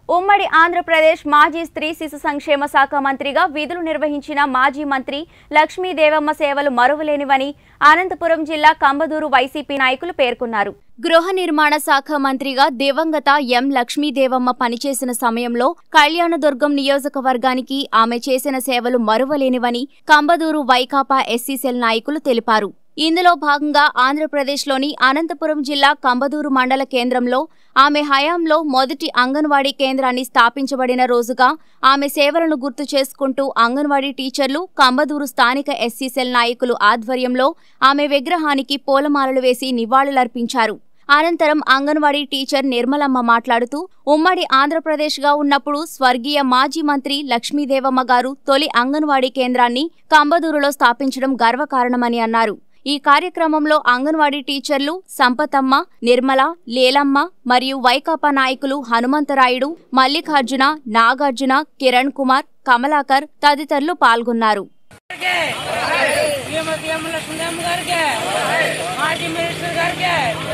ఉమ్మడి ఆంధ్రప్రదేశ్ మాజీ స్త్రీ శిశు సంక్షేమ శాఖ మంత్రిగా విధులు నిర్వహించిన మాజీ మంత్రి లక్ష్మీదేవమ్మ సేవలు మరువలేనివని అనంతపురం జిల్లా కంబదూరు వైసీపీ నాయకులు పేర్కొన్నారు గృహ నిర్మాణ శాఖ మంత్రిగా దివంగత ఎం లక్ష్మీదేవమ్మ పనిచేసిన సమయంలో కళ్యాణదుర్గం నియోజకవర్గానికి ఆమె చేసిన సేవలు మరువలేనివని కంబదూరు వైకాపా ఎస్సీ సెల్ నాయకులు తెలిపారు ఇందులో భాగంగా ఆంధ్రప్రదేశ్లోని అనంతపురం జిల్లా కంబదూరు మండల కేంద్రంలో ఆమె హయాంలో మొదటి అంగన్వాడీ కేంద్రాన్ని స్థాపించబడిన రోజుగా ఆమె సేవలను గుర్తు చేసుకుంటూ అంగన్వాడీ టీచర్లు కంబదూరు స్థానిక ఎస్సీ సెల్ నాయకులు ఆధ్వర్యంలో ఆమె విగ్రహానికి పూలమాలలు వేసి నివాళులర్పించారు అనంతరం అంగన్వాడీ టీచర్ నిర్మలమ్మ మాట్లాడుతూ ఉమ్మడి ఆంధ్రప్రదేశ్గా ఉన్నప్పుడు స్వర్గీయ మాజీ మంత్రి లక్ష్మీదేవమ్మ గారు తొలి అంగన్వాడీ కేంద్రాన్ని కంబదూరులో స్థాపించడం గర్వకారణమని అన్నారు ఈ కార్యక్రమంలో అంగన్వాడీ టీచర్లు సంపతమ్మ నిర్మల లేలమ్మ మరియు వైకాపా నాయకులు హనుమంతరాయుడు మల్లికార్జున నాగార్జున కిరణ్ కుమార్ కమలాకర్ తదితరులు పాల్గొన్నారు శ్రీమతి ఎం లక్ష్మీదేవి గారికి మాజీ మినిస్టర్ గారికి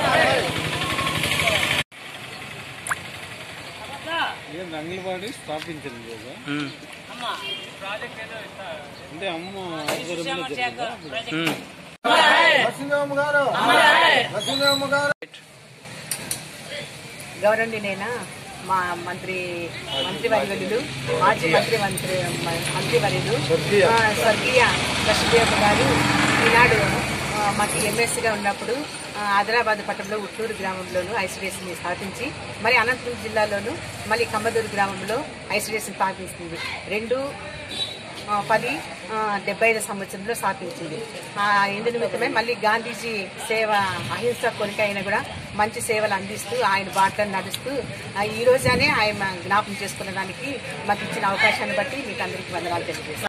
ఏం రంగులపాడి స్థాపించింది కదా అంటే అమ్మ ఆధ్వర్యంలో జరిగిందా? గౌరవనీయులైన మా మంత్రి మంత్రివర్యులు మాజీ మంత్రి మంత్రి మంత్రివర్యులు ఆ, స్వర్గీయ లక్ష్మీదేవ గారు ఈనాడు ఆ, మాకు ఎంఎస్సీగా ఉన్నప్పుడు ఆ, ఆదిలాబాద్ పట్టణంలో ఉట్టూరు గ్రామంలోను ఐసిడిఎస్ని స్థాపించి మరి అనంతపురం జిల్లాలోను మళ్ళీ కమ్మదూరు గ్రామంలో ఐసిడిఎస్ని స్థాపిస్తుంది రెండు ఆ, పది ఆ, డెబ్బై ఐదు సంవత్సరంలో స్థాపించింది ఆ ఇందు నిమిత్తమే మళ్ళీ గాంధీజీ సేవ అహింస కొలిక అయినా కూడా మంచి సేవలు అందిస్తూ ఆయన బాటలను నడుస్తూ ఆ, ఈ రోజానే ఆయన జ్ఞాపకం చేసుకున్న దానికి మాకు ఇచ్చిన అవకాశాన్ని బట్టి మీకు అందరికీ వందనాలు తెలియజేస్తాను